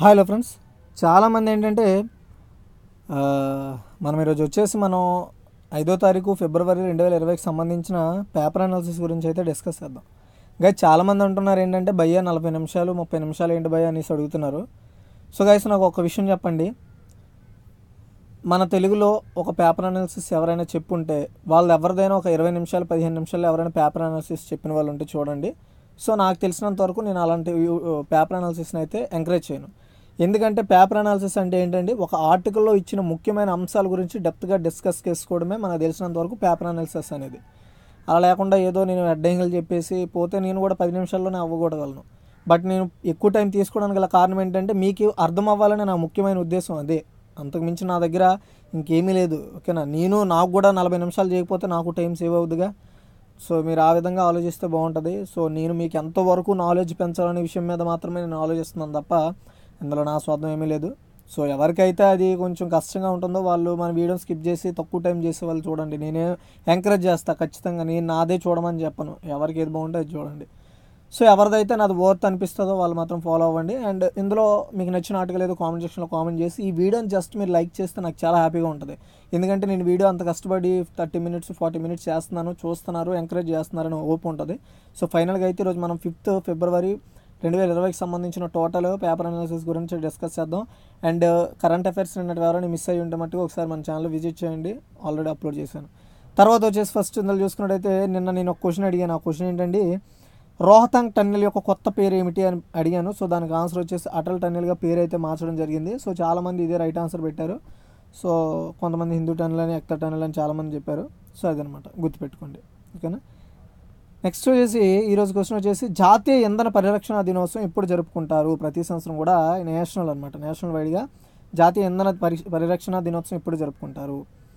hi hello friends చాలామంది ఏంటంటే ఆ, మనం ఈరోజు వచ్చేసి మనం ఐదో తారీఖు ఫిబ్రవరి రెండు వేల ఇరవైకి సంబంధించిన పేపర్ అనాలిసిస్ గురించి అయితే డిస్కస్ చేద్దాం గైస్ చాలామంది అంటున్నారు ఏంటంటే భయ్య నలభై నిమిషాలు ముప్పై నిమిషాలు ఏంటి భయ్య అనేసి అడుగుతున్నారు సో గైస్ నాకు ఒక విషయం చెప్పండి మన తెలుగులో ఒక పేపర్ అనాలిసిస్ ఎవరైనా చెప్పుంటే వాళ్ళు ఎవరిదైనా ఒక ఇరవై నిమిషాలు పదిహేను నిమిషాలు ఎవరైనా పేపర్ అనాలిసిస్ చెప్పిన వాళ్ళు ఉంటే చూడండి సో నాకు తెలిసినంత వరకు నేను అలాంటి పేపర్ అనాలిసిస్ని అయితే ఎంకరేజ్ చేయను ఎందుకంటే పేపర్ అనాలిసిస్ అంటే ఏంటంటే ఒక ఆర్టికల్లో ఇచ్చిన ముఖ్యమైన అంశాల గురించి డెప్త్గా డిస్కస్ చేసుకోవడమే మనకు తెలిసినంత వరకు పేపర్ అనాలిసిస్ అనేది అలా లేకుండా ఏదో నేను అడ్డంగులు చెప్పేసి పోతే నేను కూడా పది నిమిషాల్లోనే అవ్వకూడగలను బట్ నేను ఎక్కువ టైం తీసుకోవడానికి గల కారణం ఏంటంటే మీకు అర్థం అవ్వాలని నా ముఖ్యమైన ఉద్దేశం అదే అంతకుమించి నా దగ్గర ఇంకేమీ లేదు ఓకేనా నేను నాకు కూడా నలభై నిమిషాలు చేయకపోతే నాకు టైం సేవ్ అవుతుందిగా సో మీరు ఆ విధంగా ఆలోచిస్తే బాగుంటుంది సో నేను మీకు ఎంతవరకు నాలెడ్జ్ పెంచాలనే విషయం మీద మాత్రమే నేను ఆలోచిస్తున్నాను తప్ప ఇందులో నా స్వార్థం ఏమీ లేదు సో ఎవరికైతే అది కొంచెం కష్టంగా ఉంటుందో వాళ్ళు మన వీడియో స్కిప్ చేసి తక్కువ టైం చేసే వాళ్ళు చూడండి నేనే ఎంకరేజ్ చేస్తా ఖచ్చితంగా నేను నాదే చూడమని చెప్పను ఎవరికి ఏది బాగుంటే అది చూడండి సో ఎవరిదైతే నాది వర్త్ అనిపిస్తుందో వాళ్ళు మాత్రం ఫాలో అవ్వండి అండ్ ఇందులో మీకు నచ్చిన ఆర్టికల్ ఏదో కామెంట్ సెక్షన్లో కామెంట్ చేసి ఈ వీడియోని జస్ట్ మీరు లైక్ చేస్తే నాకు చాలా హ్యాపీగా ఉంటుంది ఎందుకంటే నేను వీడియో అంత కష్టపడి థర్టీ మినిట్స్ ఫార్టీ మినిట్స్ చేస్తున్నాను చూస్తున్నారు ఎంకరేజ్ చేస్తున్నారని ఓపు ఉంటుంది సో ఫైనల్గా అయితే ఈరోజు మనం ఫిఫ్త్ ఫిబ్రవరి రెండు వేల ఇరవైకి సంబంధించిన టోటల్ పేపర్ అనాలిసిస్ గురించి డిస్కస్ చేద్దాం అండ్ కరెంట్ అఫైర్స్ నిన్నటి ఎవరైనా మిస్ అయ్యి ఉంటే మట్టుకు ఒకసారి మన ఛానల్ విజిట్ చేయండి ఆల్రెడీ అప్లోడ్ చేశాను తర్వాత వచ్చేసి ఫస్ట్ ఇందులో చూసుకున్నట్టయితే నిన్న నేను ఒక క్వశ్చన్ అడిగాను ఆ క్వశ్చన్ ఏంటంటే రోహతాంగ్ టన్నెల్ యొక్క కొత్త పేరు ఏమిటి అని అడిగాను సో దానికి ఆన్సర్ వచ్చేసి అటల్ టన్నెల్గా పేరు అయితే మార్చడం జరిగింది సో చాలామంది ఇదే రైట్ ఆన్సర్ పెట్టారు సో కొంతమంది హిందూ టన్నెల్ అని ఎక్త టన్నెల్ అని చాలామంది చెప్పారు సో అదనమాట గుర్తుపెట్టుకోండి ఓకేనా నెక్స్ట్ వచ్చేసి ఈరోజు క్వశ్చన్ వచ్చేసి జాతీయ ఇంధన పరిరక్షణ దినోత్సవం ఎప్పుడు జరుపుకుంటారు ప్రతి సంవత్సరం కూడా నేషనల్ అనమాట నేషనల్ వైడ్గా జాతీయ ఇంధన పరి పరిరక్షణ దినోత్సవం ఎప్పుడు జరుపుకుంటారు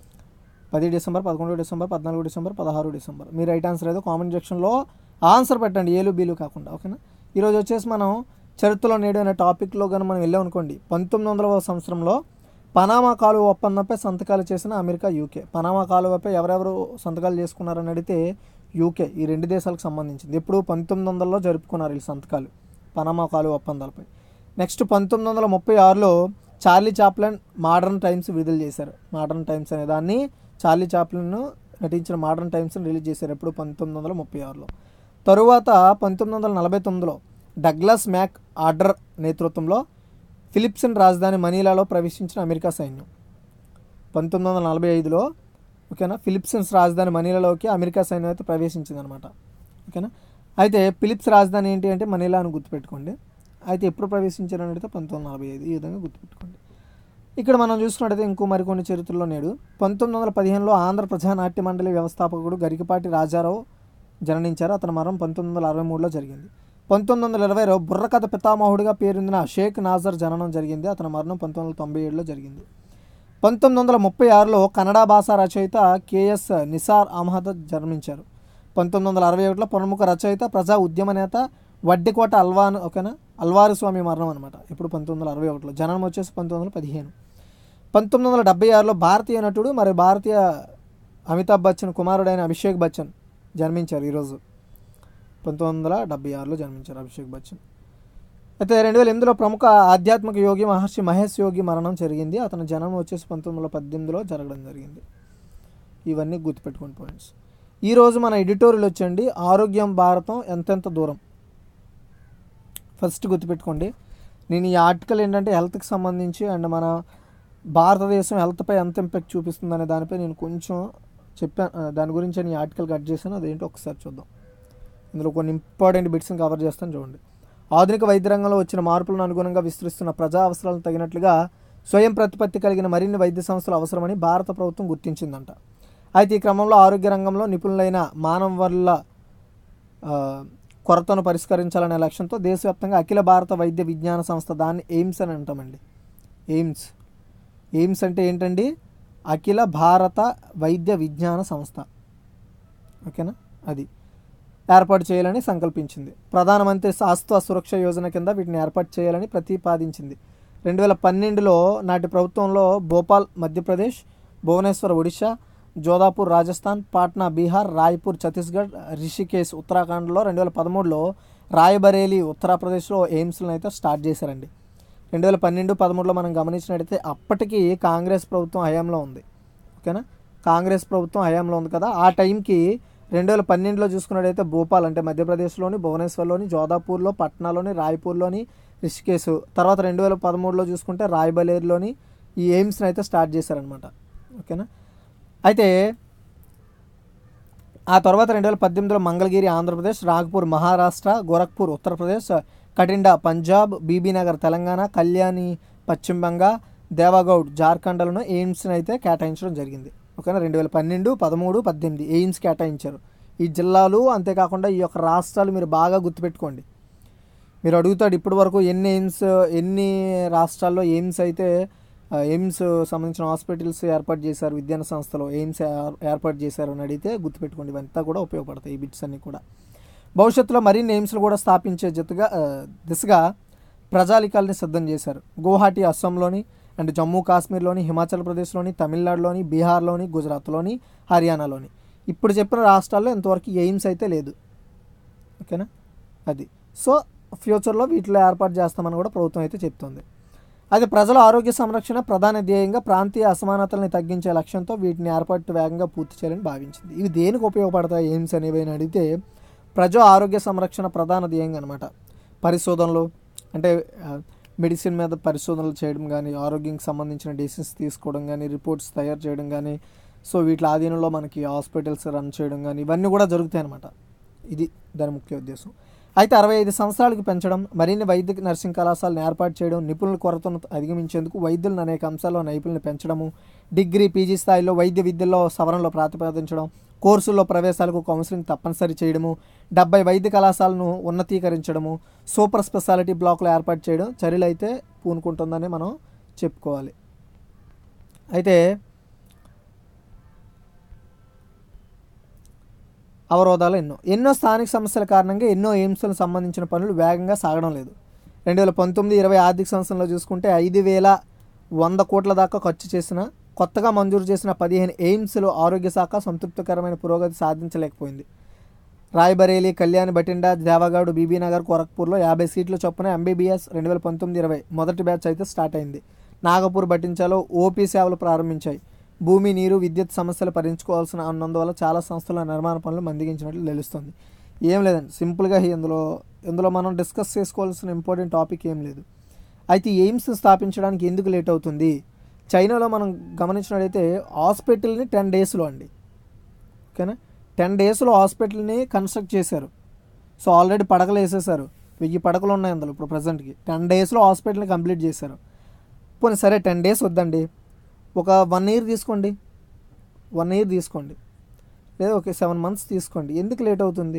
పది డిసెంబర్ పదకొండు డిసెంబర్ పద్నాలుగు డిసెంబర్ పదహారు డిసెంబర్ మీ రైట్ ఆన్సర్ ఏదో కామెంట్ సెక్షన్లో ఆన్సర్ పెట్టండి ఏలు బీలు కాకుండా ఓకేనా ఈరోజు వచ్చేసి మనం చరిత్రలో నేడు అనే టాపిక్లో కానీ మనం వెళ్ళాం అనుకోండి పంతొమ్మిది వందల సంవత్సరంలో పనామా కాలువ ఒప్పందంపై సంతకాలు చేసిన అమెరికా యూకే పనామా కాలువపై ఎవరెవరు సంతకాలు చేసుకున్నారని అడిగితే యూకే ఈ రెండు దేశాలకు సంబంధించింది ఎప్పుడు పంతొమ్మిది వందలలో జరుపుకున్నారు ఈ సంతకాలు పనామా కాలువ ఒప్పందాలపై నెక్స్ట్ పంతొమ్మిది వందల ముప్పై ఆరులో చార్లీ చాప్లన్ మోడర్న్ టైమ్స్ విడుదల చేశారు మోడర్న్ టైమ్స్ అనే దాన్ని చార్లీ చాప్లన్ నటించిన మోడర్న్ టైమ్స్ని రిలీజ్ చేశారు ఎప్పుడు పంతొమ్మిది వందల ముప్పై ఆరులో తరువాత పంతొమ్మిది వందల నలభై తొమ్మిదిలో డగ్లస్ మ్యాక్ ఆర్డర్ నేతృత్వంలో ఫిలిప్సిన్ రాజధాని మనీలాలో ప్రవేశించిన అమెరికా సైన్యం పంతొమ్మిది వందల నలభై ఐదులో ఓకేనా ఫిలిప్సిన్స్ రాజధాని మనీలాలోకి అమెరికా సైన్యం అయితే ప్రవేశించింది అనమాట ఓకేనా అయితే ఫిలిప్స్ రాజధాని ఏంటి అంటే మనీలా అని గుర్తుపెట్టుకోండి అయితే ఎప్పుడు ప్రవేశించారని అడిగితే పంతొమ్మిది వందల నలభై ఐదు ఈ విధంగా గుర్తుపెట్టుకోండి ఇక్కడ మనం చూసుకున్నట్టయితే ఇంకో మరికొన్ని చరిత్రలో నేడు పంతొమ్మిది వందల పదిహేనులో ఆంధ్ర ప్రజానాట్య మండలి వ్యవస్థాపకుడు గరికపాటి రాజారావు జననించారు అతని మరణం పంతొమ్మిది వందల అరవై మూడులో జరిగింది పంతొమ్మిది వందల ఇరవైలో బుర్రకథ పితామహుడిగా పేరొందిన షేక్ నాజర్ జననం జరిగింది అతని మరణం పంతొమ్మిది వందల తొంభై ఏడులో జరిగింది పంతొమ్మిది వందల ముప్పై ఆరులో కన్నడ భాషా రచయిత కేఎస్ నిసార్ అహ్మద్ జన్మించారు పంతొమ్మిది వందల అరవై ఒకటిలో ప్రముఖ రచయిత ప్రజా ఉద్యమ నేత వడ్డికోట అల్వాన్ ఓకేనా అల్వారు స్వామి మరణం అనమాట ఇప్పుడు పంతొమ్మిది వందల అరవై ఒకటిలో జననం వచ్చేసి పంతొమ్మిది వందల పదిహేను పంతొమ్మిది వందల డెబ్బై ఆరులో భారతీయ నటుడు మరి భారతీయ అమితాబ్ బచ్చన్ కుమారుడైన అభిషేక్ బచ్చన్ జన్మించారు ఈరోజు పంతొమ్మిది వందల డెబ్బై ఆరులో జన్మించారు అభిషేక్ బచ్చన్ అయితే రెండు వేల ఎనిమిదిలో ప్రముఖ ఆధ్యాత్మిక యోగి మహర్షి మహేష్ యోగి మరణం జరిగింది అతని జన్మ వచ్చేసి పంతొమ్మిది వందల పద్దెనిమిదిలో జరగడం జరిగింది ఇవన్నీ గుర్తుపెట్టుకోండి పాయింట్స్ ఈరోజు మన ఎడిటోరియల్ వచ్చండి ఆరోగ్యం భారతం ఎంతెంత దూరం ఫస్ట్ గుర్తుపెట్టుకోండి నేను ఈ ఆర్టికల్ ఏంటంటే హెల్త్కి సంబంధించి అండ్ మన భారతదేశం హెల్త్పై ఎంత ఇంపాక్ట్ చూపిస్తుంది అనే దానిపై నేను కొంచెం చెప్పాను దాని గురించి నేను ఈ ఆర్టికల్ కట్ చేశాను అదేంటో ఒకసారి చూద్దాం ఇందులో కొన్ని ఇంపార్టెంట్ బిట్స్ని కవర్ చేస్తాను చూడండి ఆధునిక వైద్య రంగంలో వచ్చిన మార్పులను అనుగుణంగా విస్తరిస్తున్న ప్రజా అవసరాలకు తగినట్లుగా స్వయం ప్రతిపత్తి కలిగిన మరిన్ని వైద్య సంస్థలు అవసరమని భారత ప్రభుత్వం గుర్తించిందంట అయితే ఈ క్రమంలో ఆరోగ్య రంగంలో నిపుణులైన మానవ వల్ల కొరతను పరిష్కరించాలనే లక్ష్యంతో దేశవ్యాప్తంగా అఖిల భారత వైద్య విజ్ఞాన సంస్థ దాన్ని ఎయిమ్స్ అని అంటామండి ఎయిమ్స్ ఎయిమ్స్ అంటే ఏంటండి అఖిల భారత వైద్య విజ్ఞాన సంస్థ ఓకేనా అది ఏర్పాటు చేయాలని సంకల్పించింది ప్రధానమంత్రి శాస్త్ర సురక్ష యోజన కింద వీటిని ఏర్పాటు చేయాలని ప్రతిపాదించింది రెండు వేల పన్నెండులో నాటి ప్రభుత్వంలో భోపాల్ మధ్యప్రదేశ్ భువనేశ్వర్ ఒడిశా జోధాపూర్ రాజస్థాన్ పాట్నా బీహార్ రాయ్పూర్ ఛత్తీస్గఢ్ రిషికేశ్ ఉత్తరాఖండ్లో రెండు వేల పదమూడులో రాయ్బరేలీ ఉత్తరప్రదేశ్లో ఎయిమ్స్లను అయితే స్టార్ట్ చేశారండి రెండు వేల పన్నెండు పదమూడులో మనం గమనించినట్టయితే అప్పటికి కాంగ్రెస్ ప్రభుత్వం హయాంలో ఉంది ఓకేనా కాంగ్రెస్ ప్రభుత్వం హయాంలో ఉంది కదా ఆ టైంకి రెండు వేల పన్నెండులో చూసుకున్నట్టయితే భోపాల్ అంటే మధ్యప్రదేశ్లోని భువనేశ్వర్లోని జోధాపూర్లో పట్నాలోని రాయ్పూర్లోని రిషికేశ్ తర్వాత రెండు వేల పదమూడులో చూసుకుంటే రాయ్బలేర్లోని ఈ ఎయిమ్స్ని అయితే స్టార్ట్ చేశారనమాట ఓకేనా అయితే ఆ తర్వాత రెండు వేల పద్దెనిమిదిలో మంగళగిరి ఆంధ్రప్రదేశ్ నాగ్పూర్ మహారాష్ట్ర గోరఖ్పూర్ ఉత్తరప్రదేశ్ కటిండా పంజాబ్ బీబీనగర్ తెలంగాణ కళ్యాణి పశ్చిమ బంగా దేవాగౌడ్ జార్ఖండ్లను ఎయిమ్స్ని అయితే కేటాయించడం జరిగింది ఓకేనా రెండు వేల పన్నెండు పదమూడు పద్దెనిమిది ఎయిమ్స్ కేటాయించారు ఈ జిల్లాలు అంతేకాకుండా ఈ యొక్క రాష్ట్రాలు మీరు బాగా గుర్తుపెట్టుకోండి మీరు అడుగుతాడు ఇప్పటి వరకు ఎన్ని ఎయిమ్స్ ఎన్ని రాష్ట్రాల్లో ఎయిమ్స్ అయితే ఆ, ఎయిమ్స్ సంబంధించిన హాస్పిటల్స్ ఏర్పాటు చేశారు విద్యాన సంస్థలో ఎయిమ్స్ ఏర్- ఏర్పాటు చేశారు అని అడిగితే గుర్తుపెట్టుకోండి ఇవంతా కూడా ఉపయోగపడతాయి ఈ బిట్స్ అన్నీ కూడా భవిష్యత్తులో మరిన్ని ఎయిమ్స్లు కూడా స్థాపించే జతగా ఆ, దిశగా ప్రజాలికాల్ని సిద్ధం చేశారు గువాహటి అస్సాంలోని అండ్ జమ్మూ కాశ్మీర్లోని హిమాచల్ ప్రదేశ్లోని తమిళనాడులోని బీహార్లోని గుజరాత్లోని హర్యానాలోని ఇప్పుడు చెప్పిన రాష్ట్రాల్లో ఇంతవరకు ఎయిమ్స్ అయితే లేదు ఓకేనా అది సో ఫ్యూచర్లో వీటిలో ఏర్పాటు చేస్తామని కూడా ప్రభుత్వం అయితే చెప్తుంది అది ప్రజల ఆరోగ్య సంరక్షణ ప్రధాన ధ్యేయంగా ప్రాంతీయ అసమానతల్ని తగ్గించే లక్ష్యంతో వీటిని ఏర్పాటు వేగంగా పూర్తి చేయాలని భావించింది ఇవి దేనికి ఉపయోగపడతాయి ఎయిమ్స్ అనేవి అని అడిగితే ప్రజా ఆరోగ్య సంరక్షణ ప్రధాన ధ్యేయంగా అనమాట పరిశోధనలు అంటే ఆ, మెడిసిన్ మీద పరిశోధనలు చేయడం కానీ ఆరోగ్యంకి సంబంధించిన డిసిషన్స్ తీసుకోవడం కానీ రిపోర్ట్స్ తయారు చేయడం కానీ సో వీటి ఆధీనంలో మనకి హాస్పిటల్స్ రన్ చేయడం కానీ ఇవన్నీ కూడా జరుగుతాయి అనమాట ఇది దాని ముఖ్య ఉద్దేశం అయితే అరవై ఐదు సంవత్సరాలకు పెంచడం మరిన్ని వైద్య నర్సింగ్ కళాశాలను ఏర్పాటు చేయడం నిపుణుల కొరతను అధిగమించేందుకు వైద్యులను అనేక అంశాల్లో నైపుణ్యం పెంచడము డిగ్రీ పీజీ స్థాయిలో వైద్య విద్యలో సవరణలో ప్రాతిపాదించడం కోర్సుల్లో ప్రవేశాలకు కౌన్సిలింగ్ తప్పనిసరి చేయడము డెబ్బై వైద్య కళాశాలను ఉన్నతీకరించడము సూపర్ స్పెషాలిటీ బ్లాక్లు ఏర్పాటు చేయడం చర్యలు అయితే పూనుకుంటుందని మనం చెప్పుకోవాలి అయితే అవరోధాలు ఎన్నో ఎన్నో స్థానిక సమస్యల కారణంగా ఎన్నో ఎయిమ్స్లకు సంబంధించిన పనులు వేగంగా సాగడం లేదు రెండు వేల పంతొమ్మిది ఇరవై ఆర్థిక సంవత్సరంలో చూసుకుంటే ఐదు వేల వంద కోట్ల దాకా ఖర్చు చేసిన కొత్తగా మంజూరు చేసిన పదిహేను ఎయిమ్స్లో ఆరోగ్య శాఖ సంతృప్తికరమైన పురోగతి సాధించలేకపోయింది రాయ్బరేలీ కళ్యాణ్ బటిండా దేవగౌడ్ బీబీనగర్ గోరఖ్పూర్లో యాభై సీట్ల చొప్పున ఎంబీబీఎస్ రెండు వేల పంతొమ్మిది ఇరవై మొదటి బ్యాచ్ అయితే స్టార్ట్ అయింది నాగపూర్ బటించాలో ఓపీ సేవలు ప్రారంభించాయి భూమి నీరు విద్యుత్ సమస్యలు పరిష్కరించుకోవాల్సిన ఉన్నందువల్ల చాలా సంస్థల నిర్మాణ పనులు మందిగించినట్లు తెలుస్తుంది ఏం లేదండి సింపుల్గా ఇందులో ఇందులో మనం డిస్కస్ చేసుకోవాల్సిన ఇంపార్టెంట్ టాపిక్ ఏం లేదు అయితే ఈ ఎయిమ్స్ స్థాపించడానికి ఎందుకు లేట్ అవుతుంది చైనాలో మనం గమనించినట్లయితే హాస్పిటల్ని టెన్ డేస్లో అండి ఓకేనా టెన్ డేస్లో హాస్పిటల్ని కన్స్ట్రక్ట్ చేశారు సో ఆల్రెడీ పడకలు వేసేసారు వెయ్యి పడకలు ఉన్నాయి అందులో ఇప్పుడు ప్రజెంట్కి టెన్ డేస్లో హాస్పిటల్ని కంప్లీట్ చేశారు పోనీ సరే టెన్ డేస్ వద్దండి ఒక వన్ ఇయర్ తీసుకోండి వన్ ఇయర్ తీసుకోండి లేదా ఓకే సెవెన్ మంత్స్ తీసుకోండి ఎందుకు లేట్ అవుతుంది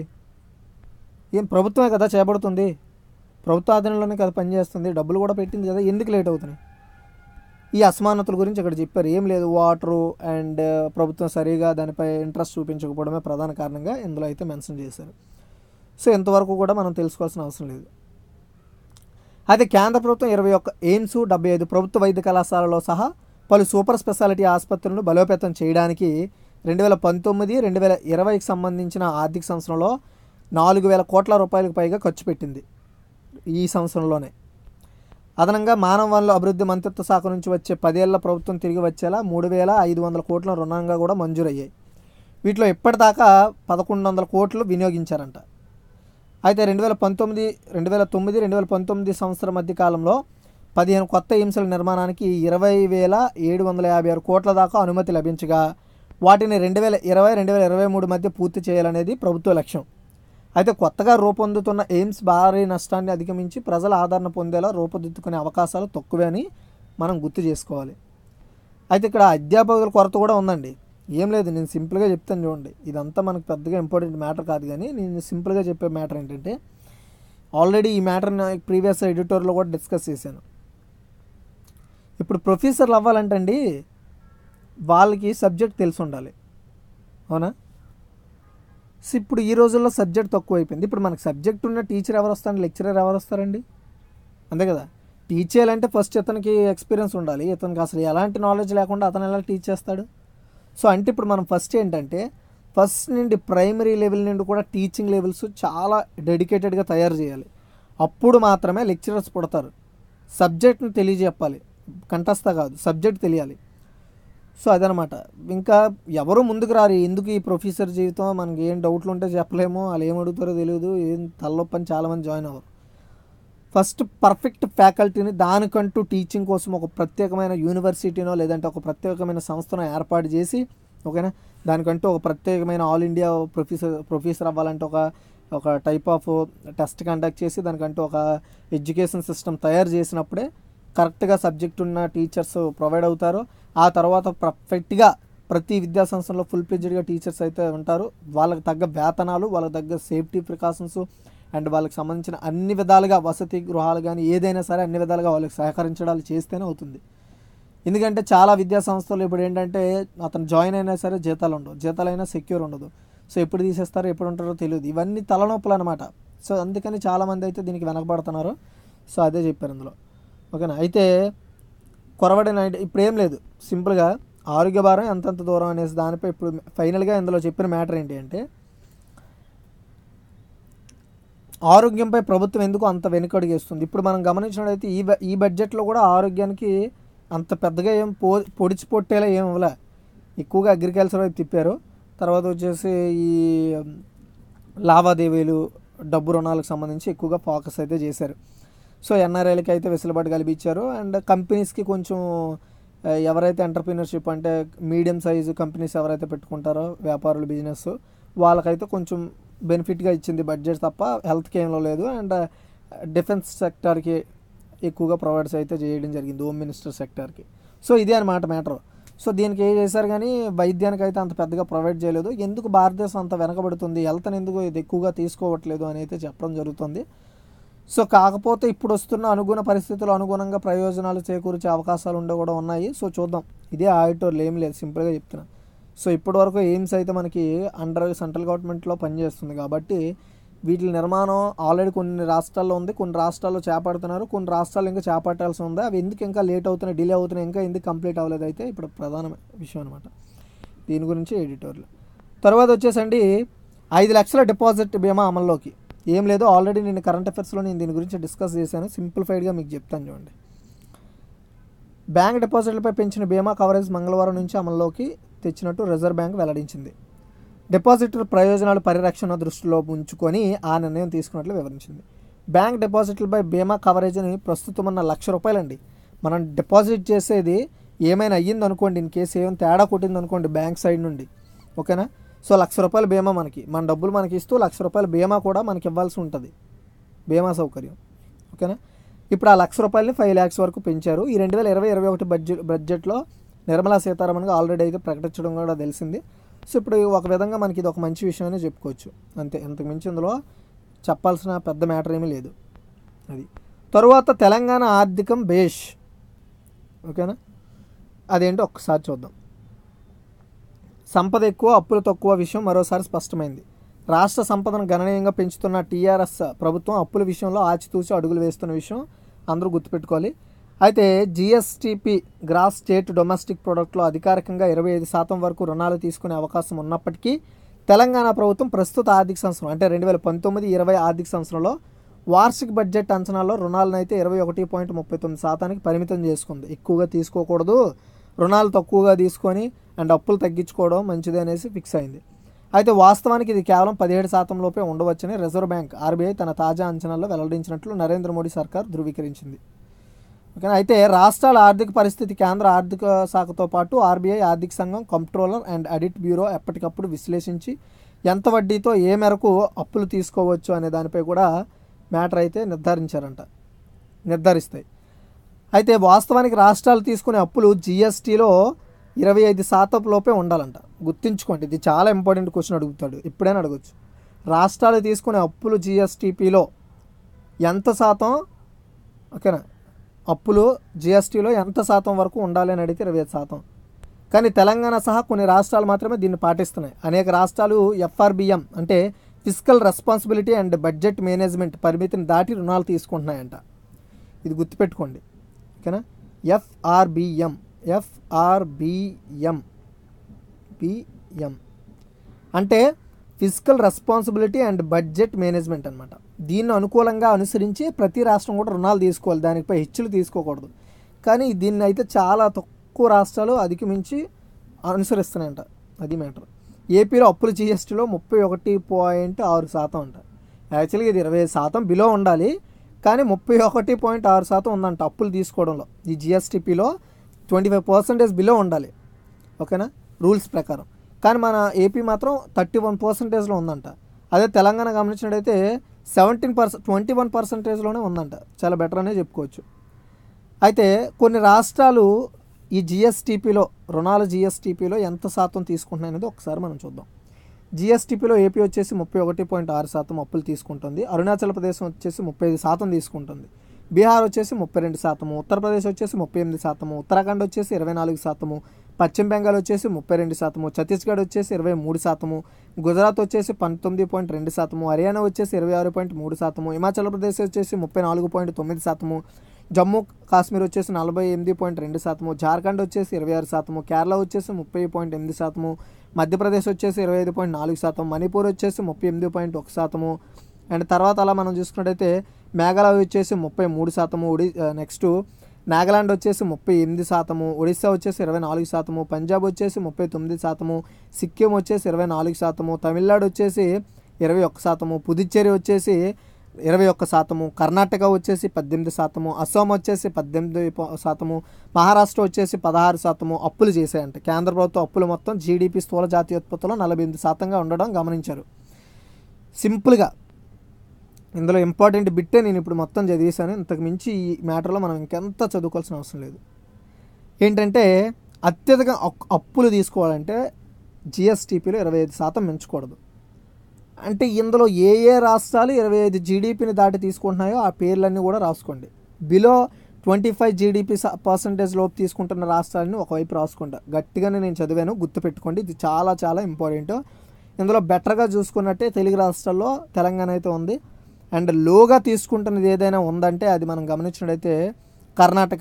ఏం ప్రభుత్వమే కదా చేపడుతుంది ప్రభుత్వ ఆధీనంలోనే కదా పనిచేస్తుంది డబ్బులు కూడా పెట్టింది కదా ఎందుకు లేట్ అవుతున్నాయి ఈ అసమానతల గురించి ఇక్కడ చెప్పారు ఏం లేదు వాటరు అండ్ ప్రభుత్వం సరిగా దానిపై ఇంట్రెస్ట్ చూపించకపోవడమే ప్రధాన కారణంగా ఇందులో అయితే మెన్షన్ చేశారు సో ఇంతవరకు కూడా మనం తెలుసుకోవాల్సిన అవసరం లేదు అయితే కేంద్ర ప్రభుత్వం ఇరవై ఒక్క ఎయిమ్స్ డెబ్బై ఐదు ప్రభుత్వ వైద్య కళాశాలలో సహా పలు సూపర్ స్పెషాలిటీ ఆసుపత్రులను బలోపేతం చేయడానికి రెండు వేల పంతొమ్మిది రెండు వేల ఇరవైకి సంబంధించిన ఆర్థిక సంవత్సరంలో నాలుగు వేల కోట్ల రూపాయలకు పైగా ఖర్చు పెట్టింది ఈ సంవత్సరంలోనే అదనంగా మానవ వనరుల అభివృద్ధి మంత్రిత్వ శాఖ నుంచి వచ్చే పదేళ్ల ప్రభుత్వం తిరిగి వచ్చేలా మూడు వేల ఐదు వందల కోట్ల రుణంగా కూడా మంజూరయ్యాయి వీటిలో ఇప్పటిదాకా పదకొండు వందల కోట్లు వినియోగించారంట అయితే రెండు వేల పంతొమ్మిది రెండు వేల తొమ్మిది రెండు వేల పంతొమ్మిది సంవత్సరం మధ్య కాలంలో పదిహేను కొత్త ఎయిమ్స్ల నిర్మాణానికి ఇరవై వేల ఏడు వందల యాభై ఆరు కోట్ల దాకా అనుమతి లభించగా వాటిని రెండు వేల ఇరవై రెండు వేల ఇరవై మూడు మధ్య పూర్తి చేయాలనేది ప్రభుత్వ లక్ష్యం అయితే కొత్తగా రూపొందుతున్న ఎయిమ్స్ భారీ నష్టాన్ని అధిగమించి ప్రజల ఆదరణ పొందేలా రూపుదిద్దుకునే అవకాశాలు తక్కువే అని మనం గుర్తు చేసుకోవాలి అయితే ఇక్కడ అధ్యాపకుల కొరత కూడా ఉందండి ఏం లేదు నేను సింపుల్గా చెప్తాను చూడండి ఇదంతా మనకు పెద్దగా ఇంపార్టెంట్ మ్యాటర్ కాదు కానీ నేను సింపుల్గా చెప్పే మ్యాటర్ ఏంటంటే ఆల్రెడీ ఈ మ్యాటర్ని ప్రీవియస్ ఎడిటోర్లో కూడా డిస్కస్ చేశాను ఇప్పుడు ప్రొఫెసర్లు అవ్వాలంటే అండి వాళ్ళకి సబ్జెక్ట్ తెలిసి ఉండాలి అవునా సో ఇప్పుడు ఈ రోజుల్లో సబ్జెక్ట్ తక్కువ అయిపోయింది ఇప్పుడు మనకు సబ్జెక్ట్ ఉన్న టీచర్ ఎవరు వస్తారండి లెక్చరర్ ఎవరు వస్తారండి అంతే కదా టీచ్ చేయాలంటే ఫస్ట్ ఇతనికి ఎక్స్పీరియన్స్ ఉండాలి ఇతనికి అసలు ఎలాంటి నాలెడ్జ్ లేకుండా అతను ఎలా టీచ్ చేస్తాడు సో అంటే ఇప్పుడు మనం ఫస్ట్ ఏంటంటే ఫస్ట్ నుండి ప్రైమరీ లెవెల్ నుండి కూడా టీచింగ్ లెవెల్స్ చాలా డెడికేటెడ్గా తయారు చేయాలి అప్పుడు మాత్రమే లెక్చరర్స్ పుడతారు సబ్జెక్ట్ని తెలియజెప్పాలి కంఠస్థ కాదు సబ్జెక్ట్ తెలియాలి సో అదనమాట ఇంకా ఎవరు ముందుకు రారు ఎందుకు ఈ ప్రొఫెసర్ జీవితం మనకి ఏం డౌట్లు ఉంటే చెప్పలేము వాళ్ళు ఏం అడుగుతారో తెలియదు ఏం తలనొప్పి అని చాలామంది జాయిన్ అవ్వరు ఫస్ట్ పర్ఫెక్ట్ ఫ్యాకల్టీని దానికంటూ టీచింగ్ కోసం ఒక ప్రత్యేకమైన యూనివర్సిటీనో లేదంటే ఒక ప్రత్యేకమైన సంస్థను ఏర్పాటు చేసి ఓకేనా దానికంటూ ఒక ప్రత్యేకమైన ఆల్ ఇండియా ప్రొఫెసర్ ప్రొఫెసర్ అవ్వాలంటే ఒక ఒక టైప్ ఆఫ్ టెస్ట్ కండక్ట్ చేసి దానికంటూ ఒక ఎడ్యుకేషన్ సిస్టమ్ తయారు చేసినప్పుడే కరెక్ట్గా సబ్జెక్ట్ ఉన్న టీచర్స్ ప్రొవైడ్ అవుతారు ఆ తర్వాత పర్ఫెక్ట్గా ప్రతి విద్యా సంస్థలో ఫుల్ ప్లెజ్డ్గా టీచర్స్ అయితే ఉంటారు వాళ్ళకి తగ్గ వేతనాలు వాళ్ళకి తగ్గ సేఫ్టీ ప్రికాషన్స్ అండ్ వాళ్ళకి సంబంధించిన అన్ని విధాలుగా వసతి గృహాలు కానీ ఏదైనా సరే అన్ని విధాలుగా వాళ్ళకి సహకరించడాలు చేస్తేనే అవుతుంది ఎందుకంటే చాలా విద్యా సంస్థలు ఇప్పుడు ఏంటంటే అతను జాయిన్ అయినా సరే జీతాలు ఉండవు జీతాలైనా సెక్యూర్ ఉండదు సో ఎప్పుడు తీసేస్తారో ఎప్పుడు ఉంటారో తెలియదు ఇవన్నీ తలనొప్పులు అనమాట సో అందుకని చాలామంది అయితే దీనికి వెనకబడుతున్నారు సో అదే చెప్పారు ఇందులో ఓకేనా అయితే కొరవడిన ఇప్పుడు ఏం లేదు సింపుల్గా ఆరోగ్య భారం ఎంతెంత దూరం అనేసి దానిపై ఇప్పుడు ఫైనల్గా ఇందులో చెప్పిన మ్యాటర్ ఏంటి అంటే ఆరోగ్యంపై ప్రభుత్వం ఎందుకు అంత వెనుకడుగేస్తుంది ఇప్పుడు మనం గమనించినట్లయితే ఈ బ- ఈ బడ్జెట్లో కూడా ఆరోగ్యానికి అంత పెద్దగా ఏం పో పొడిచి పొట్టేలా ఏం ఇవ్వలే ఎక్కువగా అగ్రికల్చర్ వైపు తిప్పారు తర్వాత వచ్చేసి ఈ లావాదేవీలు డబ్బు రుణాలకు సంబంధించి ఎక్కువగా ఫోకస్ అయితే చేశారు సో ఎన్ఆర్ఐలకి అయితే వెసులుబాటు కల్పించారు అండ్ కంపెనీస్కి కొంచెం ఆ, ఎవరైతే ఎంటర్ప్రీనర్షిప్ అంటే మీడియం సైజు కంపెనీస్ ఎవరైతే పెట్టుకుంటారో వ్యాపారులు బిజినెస్ వాళ్ళకైతే కొంచెం బెనిఫిట్గా ఇచ్చింది బడ్జెట్ తప్ప హెల్త్కి ఏంలో లేదు అండ్ డిఫెన్స్ సెక్టార్కి ఎక్కువగా ప్రొవైడ్స్ అయితే చేయడం జరిగింది హోమ్ మినిస్టర్ సెక్టార్కి సో ఇదే అనమాట మ్యాటర్ సో దీనికి ఏం చేశారు కానీ వైద్యానికి అయితే అంత పెద్దగా ప్రొవైడ్ చేయలేదు ఎందుకు భారతదేశం అంత వెనకబడుతుంది హెల్త్ని ఎందుకు ఇది ఎక్కువగా తీసుకోవట్లేదు అని అయితే చెప్పడం జరుగుతుంది సో కాకపోతే ఇప్పుడు వస్తున్న అనుగుణ పరిస్థితులు అనుగుణంగా ప్రయోజనాలు చేకూర్చే అవకాశాలు ఉండే కూడా ఉన్నాయి సో చూద్దాం ఇదే ఆడిటోర్లు ఏం లేదు సింపుల్గా చెప్తున్నా సో ఇప్పటి వరకు ఎయిమ్స్ అయితే మనకి అండర్ సెంట్రల్ గవర్నమెంట్లో పనిచేస్తుంది కాబట్టి వీటి నిర్మాణం ఆల్రెడీ కొన్ని రాష్ట్రాల్లో ఉంది కొన్ని రాష్ట్రాల్లో చేపడుతున్నారు కొన్ని రాష్ట్రాలు ఇంకా చేపట్టాల్సి ఉంది అవి ఎందుకు ఇంకా లేట్ అవుతున్నాయి డిలే అవుతున్నాయి ఇంకా ఎందుకు కంప్లీట్ అవ్వలేదు అయితే ఇప్పుడు ప్రధాన విషయం అనమాట దీని గురించి ఎడిటోర్లు తర్వాత వచ్చేసండి ఐదు లక్షల డిపాజిట్ బీమా అమల్లోకి ఏం లేదు ఆల్రెడీ నేను కరెంట్ అఫైర్స్లో నేను దీని గురించి డిస్కస్ చేశాను సింప్లిఫైడ్గా మీకు చెప్తాను చూడండి బ్యాంక్ డిపాజిట్లపై పెంచిన బీమా కవరేజ్ మంగళవారం నుంచి అమల్లోకి తెచ్చినట్టు రిజర్వ్ బ్యాంక్ వెల్లడించింది డిపాజిటర్ ప్రయోజనాల పరిరక్షణ దృష్టిలో ఉంచుకొని ఆ నిర్ణయం తీసుకున్నట్లు వివరించింది బ్యాంక్ డిపాజిట్లపై బీమా కవరేజ్ని ప్రస్తుతం ఉన్న లక్ష రూపాయలండి మనం డిపాజిట్ చేసేది ఏమైనా అయ్యింది అనుకోండి ఇన్ కేసు ఏమైనా తేడా కొట్టింది అనుకోండి బ్యాంక్ సైడ్ నుండి ఓకేనా సో లక్ష రూపాయల బీమా మనకి మన డబ్బులు మనకి ఇస్తూ లక్ష రూపాయల బీమా కూడా మనకి ఇవ్వాల్సి ఉంటుంది బీమా సౌకర్యం ఓకేనా ఇప్పుడు ఆ లక్ష రూపాయలని ఫైవ్ ల్యాక్స్ వరకు పెంచారు ఈ రెండు వేల ఇరవై ఇరవై ఒకటి బడ్జెట్ బడ్జెట్లో నిర్మలా సీతారామన్గా ఆల్రెడీ అయితే ప్రకటించడం కూడా తెలిసింది సో ఇప్పుడు ఒక విధంగా మనకి ఇది ఒక మంచి విషయం అనే చెప్పుకోవచ్చు అంతే ఇంతకు మించి ఇందులో చెప్పాల్సిన పెద్ద మ్యాటర్ ఏమీ లేదు అది తరువాత తెలంగాణ ఆర్థికం బేష్ ఓకేనా అదేంటో ఒక్కసారి చూద్దాం సంపద ఎక్కువ అప్పులు తక్కువ విషయం మరోసారి స్పష్టమైంది రాష్ట్ర సంపదను గణనీయంగా పెంచుతున్న టీఆర్ఎస్ ప్రభుత్వం అప్పుల విషయంలో ఆచితూచి అడుగులు వేస్తున్న విషయం అందరూ గుర్తుపెట్టుకోవాలి అయితే జిఎస్టిపి గ్రాస్ స్టేట్ డొమెస్టిక్ ప్రొడక్ట్లో అధికారికంగా ఇరవై ఐదు శాతం వరకు రుణాలు తీసుకునే అవకాశం ఉన్నప్పటికీ తెలంగాణ ప్రభుత్వం ప్రస్తుత ఆర్థిక సంవత్సరం అంటే రెండు వేల పంతొమ్మిది ఇరవై ఆర్థిక సంవత్సరంలో వార్షిక బడ్జెట్ అంచనాల్లో రుణాలను అయితే ఇరవై ఒకటి పాయింట్ ముప్పై తొమ్మిది శాతానికి పరిమితం చేసుకుంది ఎక్కువగా తీసుకోకూడదు రుణాలు తక్కువగా తీసుకొని అండ్ అప్పులు తగ్గించుకోవడం మంచిది అనేసి ఫిక్స్ అయింది అయితే వాస్తవానికి ఇది కేవలం పదిహేడు శాతం లోపే ఉండవచ్చని రిజర్వ్ బ్యాంక్ ఆర్బీఐ తన తాజా అంచనాల్లో వెల్లడించినట్లు నరేంద్ర మోడీ సర్కార్ ధృవీకరించింది ఓకే అయితే రాష్ట్రాల ఆర్థిక పరిస్థితి కేంద్ర ఆర్థిక శాఖతో పాటు ఆర్బీఐ ఆర్థిక సంఘం కంప్ట్రోలర్ అండ్ ఆడిట్ బ్యూరో ఎప్పటికప్పుడు విశ్లేషించి ఎంత వడ్డీతో ఏ మేరకు అప్పులు తీసుకోవచ్చు అనే దానిపై కూడా మ్యాటర్ అయితే నిర్ధారించారంట నిర్ధారిస్తాయి అయితే వాస్తవానికి రాష్ట్రాలు తీసుకునే అప్పులు జిఎస్టీలో ఇరవై ఐదు శాతం లోపే ఉండాలంట గుర్తుంచుకోండి ఇది చాలా ఇంపార్టెంట్ క్వశ్చన్ అడుగుతాడు ఎప్పుడైనా అడగచ్చు రాష్ట్రాలు తీసుకునే అప్పులు జిఎస్టీపీలో ఎంత శాతం ఓకేనా అప్పులు జిఎస్టీలో ఎంత శాతం వరకు ఉండాలి అని అడిగితే ఇరవై ఐదు శాతం కానీ తెలంగాణ సహా కొన్ని రాష్ట్రాలు మాత్రమే దీన్ని పాటిస్తున్నాయి అనేక రాష్ట్రాలు ఎఫ్ఆర్బిఎం అంటే physical responsibility and budget management పరిమితిని దాటి రుణాలు తీసుకుంటున్నాయంట ఇది గుర్తుపెట్టుకోండి ఓకేనా ఎఫ్ఆర్బిఎం ఎఫ్ఆర్బిఎం బిఎం అంటే physical responsibility and budget management అనమాట దీన్ని అనుకూలంగా అనుసరించి ప్రతి రాష్ట్రం కూడా రుణాలు తీసుకోవాలి దానిపై హెచ్చులు తీసుకోకూడదు కానీ దీన్ని అయితే చాలా తక్కువ రాష్ట్రాలు అధిగమించి అనుసరిస్తున్నాయంట అది మ్యాటర్ ఏపీలో అప్పులు జిఎస్టీలో ముప్పై ఒకటి పాయింట్ ఆరు శాతం అంట యాక్చువల్గా ఇది ఇరవై ఐదు శాతం బిలో ఉండాలి కానీ ముప్పై ఒకటి పాయింట్ ఆరు శాతం ఉందంట అప్పులు తీసుకోవడంలో ఈ జిఎస్టీపీలో ట్వంటీ ఫైవ్ పర్సెంటేజ్ బిలో ఉండాలి ఓకేనా రూల్స్ ప్రకారం కానీ మన ఏపీ మాత్రం థర్టీ వన్ పర్సెంటేజ్లో ఉందంట అదే తెలంగాణ గమనించినట్టయితే సెవెంటీన్ పర్సెంట్ ట్వంటీ వన్ పర్సెంటేజ్లోనే ఉందంట చాలా బెటర్ అనే చెప్పుకోవచ్చు అయితే కొన్ని రాష్ట్రాలు ఈ జిఎస్టీపీలో రుణాల జిఎస్టీపీలో ఎంత శాతం తీసుకుంటున్నాయి అనేది ఒకసారి మనం చూద్దాం జిఎస్టీపీలో ఏపీ వచ్చేసి ముప్పై ఒకటి పాయింట్ ఆరు శాతం అప్పులు తీసుకుంటుంది అరుణాచల్ ప్రదేశ్ వచ్చేసి ముప్పై ఐదు శాతం తీసుకుంటుంది బీహార్ వచ్చేసి ముప్పై రెండు శాతము ఉత్తరప్రదేశ్ వచ్చేసి ముప్పై ఎనిమిది శాతము ఉత్తరాఖండ్ వచ్చేసి ఇరవై నాలుగు శాతము పశ్చిమ బెంగాల్ వచ్చేసి ముప్పై రెండు శాతము ఛత్తీస్గఢ్ వచ్చేసి ఇరవై మూడు శాతము గుజరాత్ వచ్చేసి పంతొమ్మిది పాయింట్ రెండు శాతము హర్యానా వచ్చేసి ఇరవై ఆరు పాయింట్ మూడు శాతము హిమాచల్ ప్రదేశ్ వచ్చేసి ముప్పై నాలుగు పాయింట్ తొమ్మిది శాతము జమ్మూ కాశ్మీర్ వచ్చేసి నలభై ఎనిమిది పాయింట్ రెండు శాతము జార్ఖండ్ వచ్చేసి ఇరవై ఆరు శాతము కేరళ వచ్చేసి ముప్పై పాయింట్ ఎనిమిది శాతము మధ్యప్రదేశ్ వచ్చేసి ఇరవై ఐదు పాయింట్ నాలుగు శాతం మణిపూర్ వచ్చేసి ముప్పై ఎనిమిది పాయింట్ ఒక శాతము అండ్ తర్వాత అలా మనం చూసుకున్నట్టయితే మేఘాలయ వచ్చేసి ముప్పై మూడు శాతము ఒడి నెక్స్ట్ నాగాలాండ్ వచ్చేసి ముప్పై ఎనిమిది శాతము ఒడిశా వచ్చేసి ఇరవై నాలుగు శాతము పంజాబ్ వచ్చేసి ముప్పై తొమ్మిది శాతము సిక్కిం వచ్చేసి ఇరవై నాలుగు శాతము తమిళనాడు వచ్చేసి ఇరవై ఒక్క శాతము పుదుచ్చేరి వచ్చేసి ఇరవై ఒక్క శాతము కర్ణాటక వచ్చేసి పద్దెనిమిది శాతము అస్సాం వచ్చేసి పద్దెనిమిది ప- శాతము మహారాష్ట్ర వచ్చేసి పదహారు శాతము అప్పులు చేశాయంట కేంద్ర ప్రభుత్వం అప్పులు మొత్తం జీడిపి స్థూల జాతీయోత్పత్తిలో నలభై ఎనిమిది శాతంగా ఉండడం గమనించారు సింపుల్గా ఇందులో ఇంపార్టెంట్ బిట్టే నేను ఇప్పుడు మొత్తం చదివేశాను ఇంతకు మించి ఈ మ్యాటర్లో మనం ఇంకెంత చదువుకోవాల్సిన అవసరం లేదు ఏంటంటే అత్యధిక అక్- అప్పులు తీసుకోవాలంటే జిఎస్టీపీలో ఇరవై ఐదు శాతం మించకూడదు అంటే ఇందులో ఏ ఏ రాష్ట్రాలు ఇరవై ఐదు జీడిపిని దాటి తీసుకుంటున్నాయో ఆ పేర్లన్నీ కూడా రాసుకోండి below twenty five GDP percentage లోపు తీసుకుంటున్న రాష్ట్రాలని ఒకవైపు రాసుకుంటా గట్టిగానే నేను చదివాను గుర్తుపెట్టుకోండి ఇది చాలా చాలా ఇంపార్టెంట్ ఇందులో బెటర్గా చూసుకున్నట్టే తెలుగు రాష్ట్రాల్లో తెలంగాణ అయితే ఉంది అండ్ లోగా తీసుకుంటున్నది ఏదైనా ఉందంటే అది మనం గమనించినట్టయితే కర్ణాటక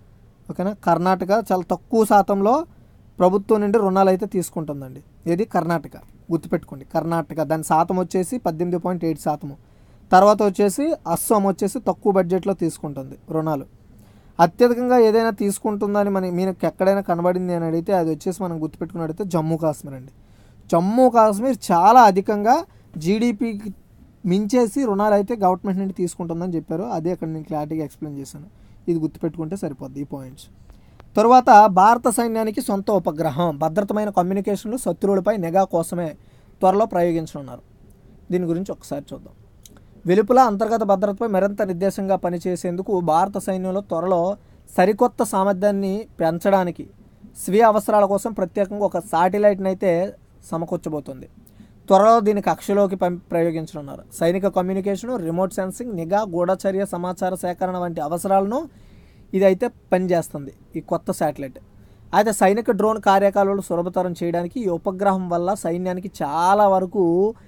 ఓకేనా కర్ణాటక చాలా తక్కువ శాతంలో ప్రభుత్వం నుండి రుణాలు అయితే తీసుకుంటుందండి ఏది కర్ణాటక గుర్తుపెట్టుకోండి కర్ణాటక దాని శాతం వచ్చేసి పద్దెనిమిది పాయింట్ ఎయిట్ శాతము తర్వాత వచ్చేసి అస్సాం వచ్చేసి తక్కువ బడ్జెట్లో తీసుకుంటుంది రుణాలు అత్యధికంగా ఏదైనా తీసుకుంటుందని మన మీకు ఎక్కడైనా కనబడింది అని అడిగితే అది వచ్చేసి మనం గుర్తుపెట్టుకున్నట్టయితే జమ్మూ కాశ్మీర్ అండి జమ్మూ కాశ్మీర్ చాలా అధికంగా జీడిపికి మించేసి రుణాలు అయితే గవర్నమెంట్ నుండి తీసుకుంటుందని చెప్పారు అదే అక్కడ నేను క్లారిటీగా ఎక్స్ప్లెయిన్ చేశాను ఇది గుర్తుపెట్టుకుంటే సరిపోద్ది ఈ పాయింట్స్ తరువాత భారత సైన్యానికి సొంత ఉపగ్రహం భద్రతమైన కమ్యూనికేషన్లు శత్రువులపై నిఘా కోసమే త్వరలో ప్రయోగించనున్నారు దీని గురించి ఒకసారి చూద్దాం వెలుపల అంతర్గత భద్రతపై మరింత నిర్దేశంగా పనిచేసేందుకు భారత సైన్యంలో త్వరలో సరికొత్త సామర్థ్యాన్ని పెంచడానికి స్వీయ అవసరాల కోసం ప్రత్యేకంగా ఒక శాటిలైట్ని అయితే సమకూర్చబోతుంది త్వరలో దీన్ని కక్షలోకి పం- ప్రయోగించనున్నారు సైనిక కమ్యూనికేషన్ రిమోట్ సెన్సింగ్ నిఘా గూఢచర్య సమాచార సేకరణ వంటి అవసరాలను ఇది అయితే పనిచేస్తుంది ఈ కొత్త శాటిలైట్ అయితే సైనిక డ్రోన్ కార్యకలాపాలు సులభతరం చేయడానికి ఈ ఉపగ్రహం వల్ల సైన్యానికి చాలా వరకు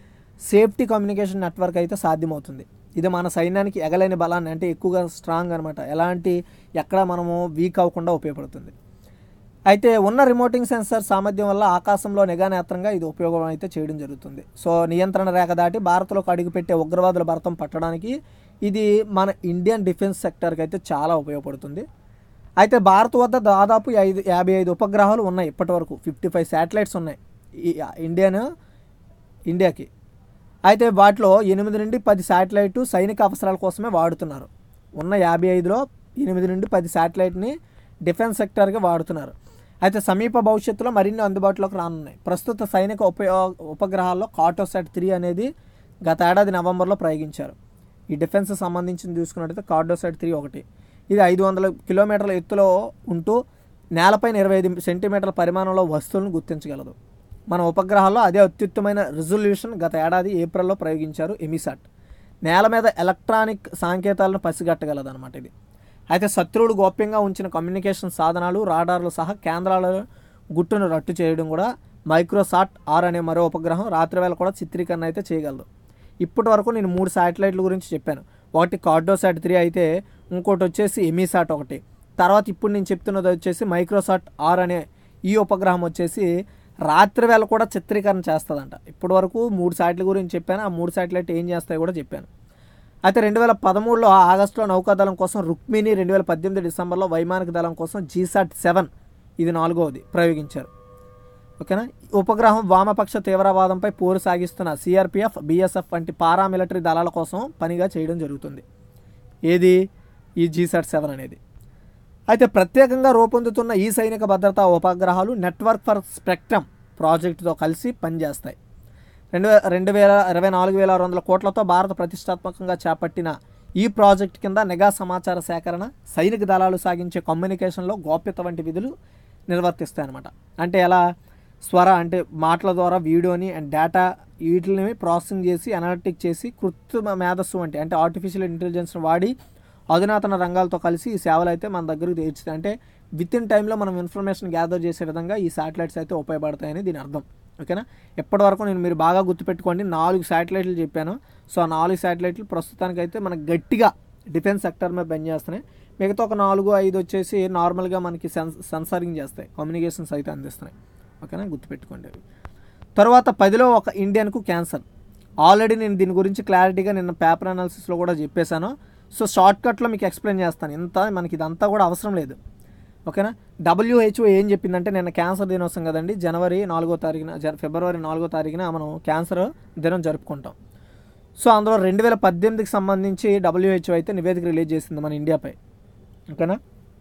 సేఫ్టీ కమ్యూనికేషన్ నెట్వర్క్ అయితే సాధ్యమవుతుంది ఇది మన సైన్యానికి ఎగలేని బలాన్ని అంటే ఎక్కువగా స్ట్రాంగ్ అనమాట ఎలాంటి ఎక్కడ మనము వీక్ అవ్వకుండా ఉపయోగపడుతుంది అయితే ఉన్న రిమోటింగ్ సెన్సార్ సామర్థ్యం వల్ల ఆకాశంలో నిఘా నేత్రంగా ఇది ఉపయోగం అయితే చేయడం జరుగుతుంది సో నియంత్రణ రేఖ దాటి భారత్లోకి అడుగుపెట్టే ఉగ్రవాదుల భరతం పట్టడానికి ఇది మన ఇండియన్ డిఫెన్స్ సెక్టర్కి అయితే చాలా ఉపయోగపడుతుంది అయితే భారత్ వద్ద దాదాపు ఐదు యాభై ఐదు ఉపగ్రహాలు ఉన్నాయి ఇప్పటి వరకు ఫిఫ్టీ ఫైవ్ శాటిలైట్స్ ఉన్నాయి ఈ ఇండియన్ ఇండియాకి అయితే వాటిలో ఎనిమిది నుండి పది శాటిలైట్ సైనిక అవసరాల కోసమే వాడుతున్నారు ఉన్న యాభై ఐదులో ఎనిమిది నుండి పది శాటిలైట్ని డిఫెన్స్ సెక్టర్గా వాడుతున్నారు అయితే సమీప భవిష్యత్తులో మరిన్ని అందుబాటులోకి రానున్నాయి ప్రస్తుత సైనిక ఉపయోగ ఉపగ్రహాల్లో కార్టోసాట్ త్రీ అనేది గత ఏడాది నవంబర్లో ప్రయోగించారు ఈ డిఫెన్స్ సంబంధించి చూసుకున్నట్టయితే కార్డోసైడ్ త్రీ ఒకటి ఇది ఐదు వందల కిలోమీటర్ల ఎత్తులో ఉంటూ నేలపైన ఇరవై ఐదు సెంటీమీటర్ల పరిమాణంలో వస్తువులను గుర్తించగలదు మన ఉపగ్రహాల్లో అదే అత్యుత్తమైన రిజల్యూషన్ గత ఏడాది ఏప్రిల్లో ప్రయోగించారు ఎమిసాట్ నేల మీద ఎలక్ట్రానిక్ సాంకేతాలను పసిగట్టగలదు అనమాట ఇది అయితే శత్రువులు గోప్యంగా ఉంచిన కమ్యూనికేషన్ సాధనాలు రాడార్లు సహా కేంద్రాల గుట్టును రట్టు చేయడం కూడా మైక్రోసాట్ ఆర్ అనే మరో ఉపగ్రహం రాత్రివేళ కూడా చిత్రీకరణ అయితే చేయగలదు ఇప్పటి వరకు నేను మూడు శాటిలైట్ల గురించి చెప్పాను ఒకటి కార్డోసాట్ త్రీ అయితే ఇంకోటి వచ్చేసి ఎమీసాట్ ఒకటి తర్వాత ఇప్పుడు నేను చెప్తున్నది వచ్చేసి మైక్రోసాట్ ఆర్ అనే ఈ ఉపగ్రహం వచ్చేసి రాత్రి వేళ కూడా చిత్రీకరణ చేస్తుందంట ఇప్పటి వరకు మూడు శాటిల గురించి చెప్పాను ఆ మూడు శాటిలైట్ ఏం చేస్తాయో కూడా చెప్పాను అయితే రెండు వేల పదమూడులో ఆగస్టులో నౌకాదళం కోసం రుక్మిణి రెండు వేల పద్దెనిమిది డిసెంబర్లో వైమానిక దళం కోసం జీసాట్ సెవెన్ ఇది నాలుగవది ప్రయోగించారు ఓకేనా ఉపగ్రహం వామపక్ష తీవ్రవాదంపై పోరు సాగిస్తున్న సిఆర్పిఎఫ్ బీఎస్ఎఫ్ వంటి పారామిలిటరీ దళాల కోసం పనిగా చేయడం జరుగుతుంది ఏది ఈ జీసాట్ సెవెన్ అనేది అయితే ప్రత్యేకంగా రూపొందుతున్న ఈ సైనిక భద్రతా ఉపగ్రహాలు నెట్వర్క్ ఫర్ స్పెక్ట్రమ్ ప్రాజెక్టుతో కలిసి పనిచేస్తాయి రెండు వే రెండు వేల ఇరవై నాలుగు వేల ఆరు వందల కోట్లతో భారత ప్రతిష్టాత్మకంగా చేపట్టిన ఈ ప్రాజెక్ట్ కింద నిఘా సమాచార సేకరణ సైనిక దళాలు సాగించే కమ్యూనికేషన్లో గోప్యత వంటి విధులు నిర్వర్తిస్తాయి అన్నమాట అంటే ఎలా స్వర అంటే మాటల ద్వారా వీడియోని అండ్ డేటా వీటిని ప్రాసెసింగ్ చేసి అనలిటిక్ చేసి కృత్రిమ మేధస్సు వంటి అంటే ఆర్టిఫిషియల్ ఇంటెలిజెన్స్ని వాడి అధునాతన రంగాలతో కలిసి ఈ సేవలు అయితే మన దగ్గరకు తీర్చుతాయి అంటే విత్ ఇన్ టైంలో మనం ఇన్ఫర్మేషన్ గ్యాదర్ చేసే విధంగా ఈ శాటిలైట్స్ అయితే ఉపయోగపడతాయని దీని అర్థం ఓకేనా ఎప్పటి వరకు నేను మీరు బాగా గుర్తుపెట్టుకోండి నాలుగు శాటిలైట్లు చెప్పాను సో ఆ నాలుగు శాటిలైట్లు ప్రస్తుతానికైతే మనకు గట్టిగా డిఫెన్స్ సెక్టర్ మీద బంద్ చేస్తున్నాయి మిగతా ఒక నాలుగు ఐదు వచ్చేసి నార్మల్గా మనకి సెన్స్ సెన్సారింగ్ చేస్తాయి కమ్యూనికేషన్స్ అయితే అందిస్తున్నాయి ఓకేనా గుర్తుపెట్టుకోండి అవి తర్వాత పదిలో ఒక ఇండియన్కు క్యాన్సర్ ఆల్రెడీ నేను దీని గురించి క్లారిటీగా నిన్న పేపర్ అనాలిసిస్లో కూడా చెప్పేశాను సో షార్ట్కట్లో మీకు ఎక్స్ప్లెయిన్ చేస్తాను ఇంత మనకి ఇదంతా కూడా అవసరం లేదు ఓకేనా డబ్ల్యూహెచ్ఓ ఏం చెప్పిందంటే నిన్న క్యాన్సర్ దినోత్సవం కదండి జనవరి నాలుగో తారీఖున జన ఫిబ్రవరి నాలుగో తారీఖున మనం క్యాన్సర్ దినం జరుపుకుంటాం సో అందులో రెండు వేల పద్దెనిమిదికి సంబంధించి డబ్ల్యూహెచ్ఓ అయితే నివేదిక రిలీజ్ చేసింది మన ఇండియాపై ఓకేనా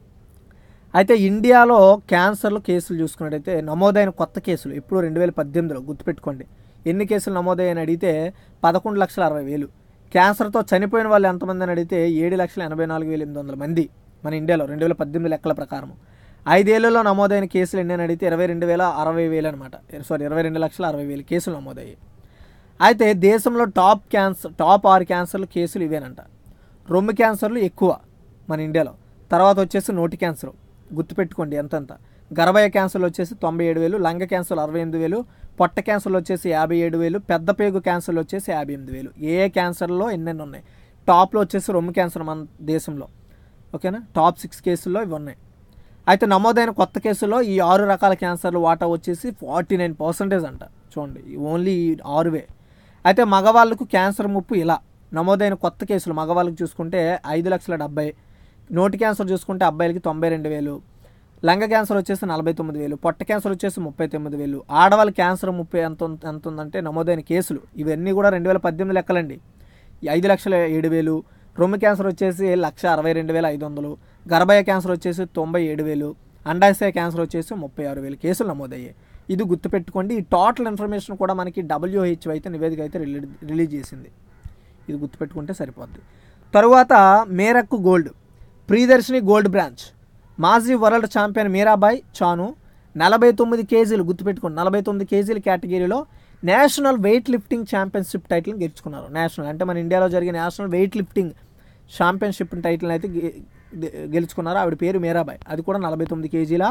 అయితే ఇండియాలో క్యాన్సర్లు కేసులు చూసుకున్నట్టయితే నమోదైన కొత్త కేసులు ఇప్పుడు రెండు వేల పద్దెనిమిదిలో గుర్తుపెట్టుకోండి ఎన్ని కేసులు నమోదయ్యాయని అడిగితే పదకొండు లక్షల అరవై వేలు క్యాన్సర్తో చనిపోయిన వాళ్ళు ఎంతమంది అని అడిగితే ఏడు లక్షల ఎనభై నాలుగు వేల ఎనిమిది వందల మంది మన ఇండియాలో రెండు వేల పద్దెనిమిది లెక్కల ప్రకారం ఐదేళ్లలో నమోదైన కేసులు ఎన్ని అని అడిగితే ఇరవై రెండు వేల అరవై వేలు అనమాట సారీ ఇరవై రెండు లక్షల అరవై వేలు కేసులు నమోదయ్యాయి అయితే దేశంలో టాప్ క్యాన్సర్ టాప్ ఆరు క్యాన్సర్లు కేసులు ఇవేనంట రొమ్ము క్యాన్సర్లు ఎక్కువ మన ఇండియాలో తర్వాత వచ్చేసి నోటి క్యాన్సర్ గుర్తుపెట్టుకోండి ఎంతంత గర్భయ క్యాన్సర్లు వచ్చేసి తొంభై ఏడు వేలు లంగ క్యాన్సర్లు అరవై ఎనిమిది వేలు పొట్ట క్యాన్సర్లు వచ్చేసి యాభై ఏడు వేలు పెద్ద పేగు క్యాన్సర్లు వచ్చేసి యాభై ఎనిమిది వేలు ఏ ఏ క్యాన్సర్లో ఎన్నెన్ని ఉన్నాయి టాప్లో వచ్చేసి రొమ్ము క్యాన్సర్ మన దేశంలో ఓకేనా టాప్ సిక్స్ కేసుల్లో ఇవి ఉన్నాయి అయితే నమోదైన కొత్త కేసుల్లో ఈ ఆరు రకాల క్యాన్సర్లు వాటా వచ్చేసి ఫార్టీ నైన్ పర్సెంటేజ్ అంట చూడండి ఓన్లీ ఈ ఆరువే అయితే మగవాళ్ళకు క్యాన్సర్ ముప్పు ఇలా నమోదైన కొత్త కేసులు మగవాళ్ళకి చూసుకుంటే ఐదు లక్షల డెబ్బై నోటి క్యాన్సర్ చూసుకుంటే అబ్బాయిలకి తొంభై రెండు వేలు లంగ క్యాన్సర్ వచ్చేసి నలభై తొమ్మిది వేలు పొట్ట క్యాన్సర్ వచ్చేసి ముప్పై తొమ్మిది వేలు ఆడవాళ్ళ క్యాన్సర్ ముప్పై ఎంత ఉం- ఎంత ఉందంటే నమోదైన కేసులు ఇవన్నీ కూడా రెండు వేల పద్దెనిమిది లెక్కలండి ఈ ఐదు లక్షల ఏడు వేలు రొమ్ము క్యాన్సర్ వచ్చేసి లక్ష అరవై రెండు వేల ఐదు వందలు గర్భాయ క్యాన్సర్ వచ్చేసి తొంభై ఏడు వేలు అండాశయ క్యాన్సర్ వచ్చేసి ముప్పై ఆరు వేలు కేసులు నమోదయ్యాయి ఇది గుర్తుపెట్టుకోండి ఈ టోటల్ ఇన్ఫర్మేషన్ కూడా మనకి డబ్ల్యూహెచ్ఓ అయితే నివేదిక అయితే రిలీ రిలీజ్ చేసింది ఇది గుర్తుపెట్టుకుంటే సరిపోద్ది తరువాత మేరక్కు గోల్డ్ ప్రియదర్శిని గోల్డ్ బ్రాంచ్ మాజీ వరల్డ్ ఛాంపియన్ మీరాబాయ్ చాను నలభై తొమ్మిది కేజీలు గుర్తుపెట్టుకోండి నలభై తొమ్మిది కేజీల కేటగిరీలో నేషనల్ వెయిట్ లిఫ్టింగ్ ఛాంపియన్షిప్ టైటిల్ని గెలుచుకున్నారు నేషనల్ అంటే మన ఇండియాలో జరిగే నేషనల్ వెయిట్ లిఫ్టింగ్ ఛాంపియన్షిప్ టైటిల్ని అయితే గె- గె- గెలుచుకున్నారు ఆవిడ పేరు మీరాబాయ్ అది కూడా నలభై తొమ్మిది కేజీల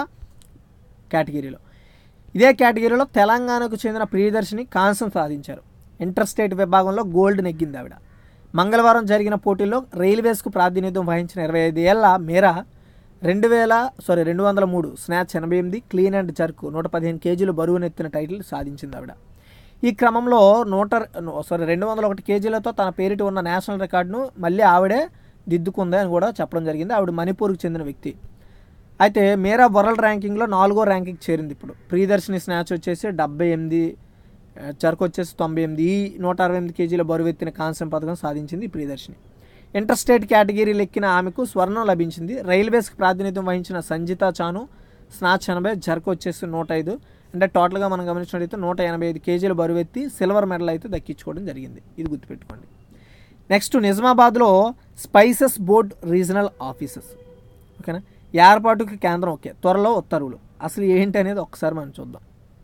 కేటగిరీలో ఇదే కేటగిరీలో తెలంగాణకు చెందిన ప్రియదర్శిని కాంస్యం సాధించారు ఇంటర్ స్టేట్ విభాగంలో గోల్డ్ నెగ్గింది ఆవిడ మంగళవారం జరిగిన పోటీల్లో రైల్వేస్కు ప్రాతినిధ్యం వహించిన ఇరవై ఐదు ఏళ్ల మేరా రెండు వేల సారీ రెండు వందల మూడు స్నాచ్ ఎనభై ఎనిమిది క్లీన్ అండ్ జర్క్ నూట పదిహేను కేజీలు బరువునెత్తిన టైటిల్ సాధించింది ఆవిడ ఈ క్రమంలో నూట సారీ రెండు వందల ఒకటి కేజీలతో తన పేరిట ఉన్న నేషనల్ రికార్డును మళ్ళీ ఆవిడే దిద్దుకుంది అని కూడా చెప్పడం జరిగింది ఆవిడ మణిపూర్కి చెందిన వ్యక్తి అయితే మేరా వరల్డ్ ర్యాంకింగ్లో నాలుగో ర్యాంకింగ్ చేరింది ఇప్పుడు ప్రియదర్శిని స్నాచ్ వచ్చేసి డెబ్బై ఎనిమిది ఆ, చరకు వచ్చేసి తొంభై ఎనిమిది ఈ నూట అరవై ఎనిమిది కేజీల బరువు ఎత్తిన కాంస్యం పథకం సాధించింది ఈ ప్రియదర్శిని ఇంటర్ స్టేట్ కేటగిరీలు ఎక్కిన ఆమెకు స్వర్ణం లభించింది రైల్వేస్కి ప్రాతినిధ్యం వహించిన సంజిత చాను స్నాచ్ ఎనభై జర్క్ వచ్చేసి నూట ఐదు అంటే టోటల్గా మనం గమనించినట్లయితే నూట ఎనభై ఐదు కేజీల బరువు ఎత్తి సిల్వర్ మెడల్ అయితే దక్కించుకోవడం జరిగింది ఇది గుర్తుపెట్టుకోండి నెక్స్ట్ నిజామాబాద్లో స్పైసెస్ బోర్డ్ రీజనల్ ఆఫీసెస్ ఓకేనా ఏర్పాటుకి కేంద్రం ఓకే త్వరలో ఉత్తర్వులు అసలు ఏంటి అనేది ఒకసారి మనం చూద్దాం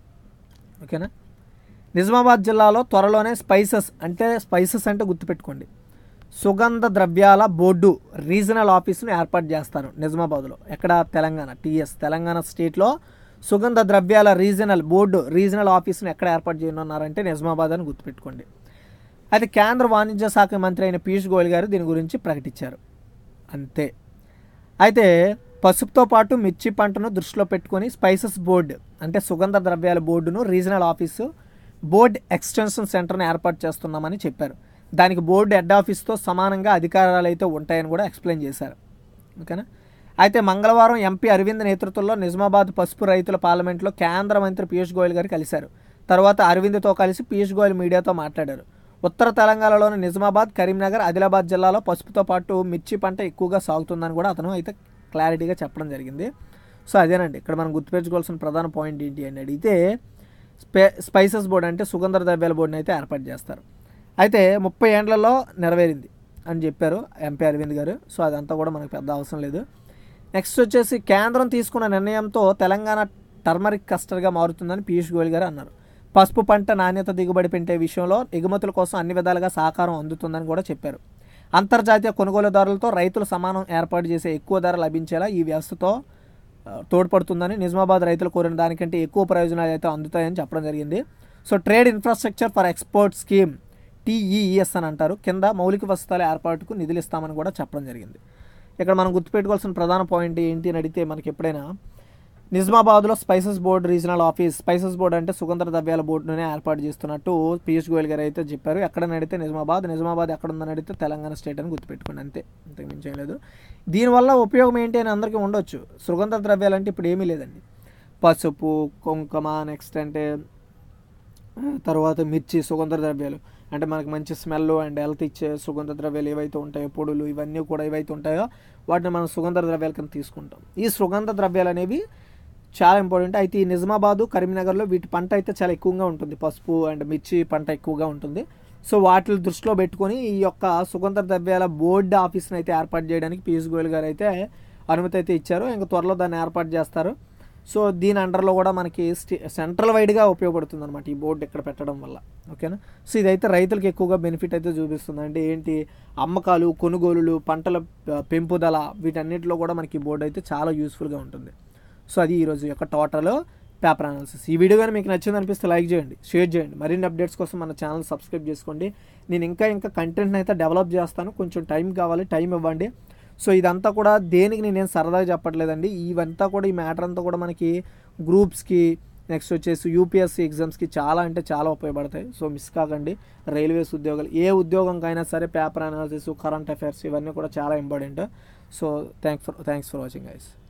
ఓకేనా నిజామాబాద్ జిల్లాలో త్వరలోనే స్పైసెస్ అంటే స్పైసెస్ అంటే గుర్తుపెట్టుకోండి సుగంధ ద్రవ్యాల బోర్డు రీజనల్ ఆఫీసును ఏర్పాటు చేస్తారు నిజామాబాద్లో ఎక్కడ తెలంగాణ టీఎస్ తెలంగాణ స్టేట్లో సుగంధ ద్రవ్యాల రీజనల్ బోర్డు రీజనల్ ఆఫీసును ఎక్కడ ఏర్పాటు చేయనున్నారంటే నిజామాబాద్ అని గుర్తుపెట్టుకోండి అయితే కేంద్ర వాణిజ్య శాఖ మంత్రి అయిన పీయూష్ గోయల్ గారు దీని గురించి ప్రకటించారు అంతే అయితే పసుపుతో పాటు మిర్చి పంటను దృష్టిలో పెట్టుకొని స్పైసెస్ బోర్డు అంటే సుగంధ ద్రవ్యాల బోర్డును రీజనల్ ఆఫీసు బోర్డ్ ఎక్స్టెన్షన్ సెంటర్ను ఏర్పాటు చేస్తున్నామని చెప్పారు దానికి బోర్డు హెడ్ ఆఫీస్తో సమానంగా అధికారాలు అయితే ఉంటాయని కూడా ఎక్స్ప్లెయిన్ చేశారు ఓకేనా అయితే మంగళవారం ఎంపీ అరవింద్ నేతృత్వంలో నిజామాబాద్ పసుపు రైతుల పార్లమెంట్లో కేంద్ర మంత్రి పీయూష్ గోయల్ గారు కలిశారు తర్వాత అరవింద్తో కలిసి పీయూష్ గోయల్ మీడియాతో మాట్లాడారు ఉత్తర తెలంగాణలోని నిజామాబాద్ కరీంనగర్ ఆదిలాబాద్ జిల్లాలో పసుపుతో పాటు మిర్చి పంట ఎక్కువగా సాగుతుందని కూడా అతను అయితే క్లారిటీగా చెప్పడం జరిగింది సో అదేనండి ఇక్కడ మనం గుర్తుపెట్టుకోవాల్సిన ప్రధాన పాయింట్ ఏంటి అని అడిగితే స్పై స్పైసెస్ బోర్డు అంటే సుగంధ ద్రవ్యాల బోర్డుని అయితే ఏర్పాటు చేస్తారు అయితే ముప్పై ఏండ్లలో నెరవేరింది అని చెప్పారు ఎంపీ అరవింద్ గారు సో అదంతా కూడా మనకు పెద్ద అవసరం లేదు నెక్స్ట్ వచ్చేసి కేంద్రం తీసుకున్న నిర్ణయంతో తెలంగాణ టర్మరిక్ కస్టర్గా మారుతుందని పీయూష్ గోయల్ గారు అన్నారు పసుపు పంట నాణ్యత దిగుబడి పెంచే విషయంలో ఎగుమతుల కోసం అన్ని విధాలుగా సహకారం అందుతుందని కూడా చెప్పారు అంతర్జాతీయ కొనుగోలుదారులతో రైతులు సమానం ఏర్పాటు చేసే ఎక్కువ ధర లభించేలా ఈ వ్యవస్థతో ఆ, తోడ్పడుతుందని నిజామాబాద్ రైతులు కోరిన దానికంటే ఎక్కువ ప్రయోజనాలు అయితే అందుతాయని చెప్పడం జరిగింది so trade infrastructure for export scheme TEES అని అంటారు కింద మౌలిక వసతుల ఏర్పాటుకు నిధులు ఇస్తామని కూడా చెప్పడం జరిగింది ఇక్కడ మనం గుర్తుపెట్టుకోవాల్సిన ప్రధాన పాయింట్ ఏంటి అని అడిగితే మనకి ఎప్పుడైనా నిజామాబాద్లో spices board regional office spices board అంటే సుగంధ ద్రవ్యాల బోర్డునే ఏర్పాటు చేస్తున్నట్టు పీయూష్ గోయల్ గారు అయితే చెప్పారు ఎక్కడ నడితే నిజామాబాద్ నిజామాబాద్ ఎక్కడ ఉందని అడిగితే తెలంగాణ స్టేట్ అని గుర్తుపెట్టుకోండి అంతే అంతకు మించి ఏం లేదు దీనివల్ల ఉపయోగం ఏంటి అని అందరికీ ఉండొచ్చు సుగంధ ద్రవ్యాలు అంటే ఇప్పుడు ఏమీ లేదండి పసుపు కుంకుమ నెక్స్ట్ అంటే తర్వాత మిర్చి సుగంధ ద్రవ్యాలు అంటే మనకి మంచి స్మెల్ అండ్ హెల్త్ ఇచ్చే సుగంధ ద్రవ్యాలు ఏవైతే ఉంటాయో పొడులు ఇవన్నీ కూడా ఏవైతే ఉంటాయో వాటిని మనం సుగంధ ద్రవ్యాల కింద తీసుకుంటాం ఈ సుగంధ ద్రవ్యాలు అనేవి చాలా ఇంపార్టెంట్ అయితే ఈ నిజామాబాదు కరీంనగర్లో వీటి పంట అయితే చాలా ఎక్కువగా ఉంటుంది పసుపు అండ్ మిర్చి పంట ఎక్కువగా ఉంటుంది సో వాటిని దృష్టిలో పెట్టుకొని ఈ యొక్క సుగంధ ద్రవ్యాల బోర్డు ఆఫీస్ని అయితే ఏర్పాటు చేయడానికి పీయూష్ గోయల్ గారు అయితే అనుమతి అయితే ఇచ్చారు ఇంకా త్వరలో దాన్ని ఏర్పాటు చేస్తారు సో దీని అండర్లో కూడా మనకి స్టే సెంట్రల్ వైడ్గా ఉపయోగపడుతుంది అనమాట ఈ బోర్డు ఇక్కడ పెట్టడం వల్ల ఓకేనా సో ఇదైతే రైతులకు ఎక్కువగా బెనిఫిట్ అయితే చూపిస్తుంది అంటే ఏంటి అమ్మకాలు కొనుగోలులు పంటల ఆ, పెంపుదల వీటన్నిటిలో కూడా మనకి ఈ బోర్డు అయితే చాలా యూస్ఫుల్గా ఉంటుంది సో అది ఈరోజు యొక్క టోటల్ పేపర్ అనాలిసిస్ ఈ వీడియో కానీ మీకు నచ్చింది అనిపిస్తే లైక్ చేయండి షేర్ చేయండి మరిన్ని అప్డేట్స్ కోసం మన ఛానల్ సబ్స్క్రైబ్ చేసుకోండి నేను ఇంకా ఇంకా కంటెంట్ని అయితే డెవలప్ చేస్తాను కొంచెం టైం కావాలి టైం ఇవ్వండి సో ఇదంతా కూడా దేనికి నేనేం సరదాగా చెప్పట్లేదండి ఇవంతా కూడా ఈ మ్యాటర్ అంతా కూడా మనకి గ్రూప్స్కి నెక్స్ట్ వచ్చేసి యూపీఎస్సీ ఎగ్జామ్స్కి చాలా అంటే చాలా ఉపయోగపడతాయి సో మిస్ కాకండి రైల్వేస్ ఉద్యోగాలు ఏ ఉద్యోగంకైనా సరే పేపర్ అనాలిసిస్ కరెంట్ అఫైర్స్ ఇవన్నీ కూడా చాలా important so thanks for thanks for watching guys